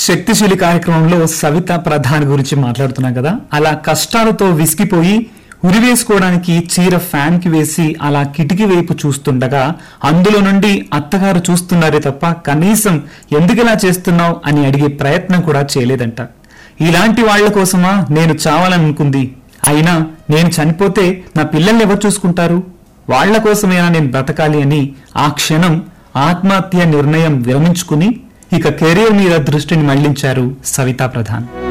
శక్తిశీలి కార్యక్రమంలో సవిత ప్రధాన్ గురించి మాట్లాడుతున్నాం కదా అలా కష్టాలతో విసిగిపోయి ఉరివేసుకోవడానికి చీర ఫ్యాన్ కి వేసి అలా కిటికీ వైపు చూస్తుండగా అందులో నుండి అత్తగారు చూస్తున్నారే తప్ప కనీసం ఎందుకిలా చేస్తున్నావు అని అడిగే ప్రయత్నం కూడా చేయలేదంట ఇలాంటి వాళ్ళ కోసమా నేను చావాలనుకుంది అయినా నేను చనిపోతే నా పిల్లల్ని ఎవరు చూసుకుంటారు వాళ్ళ కోసమైనా నేను బ్రతకాలి అని ఆ క్షణం ఆత్మహత్య నిర్ణయం విరమించుకుని ఇక కెరీర్ మీద దృష్టిని మళ్లించారు సవితా ప్రధాన్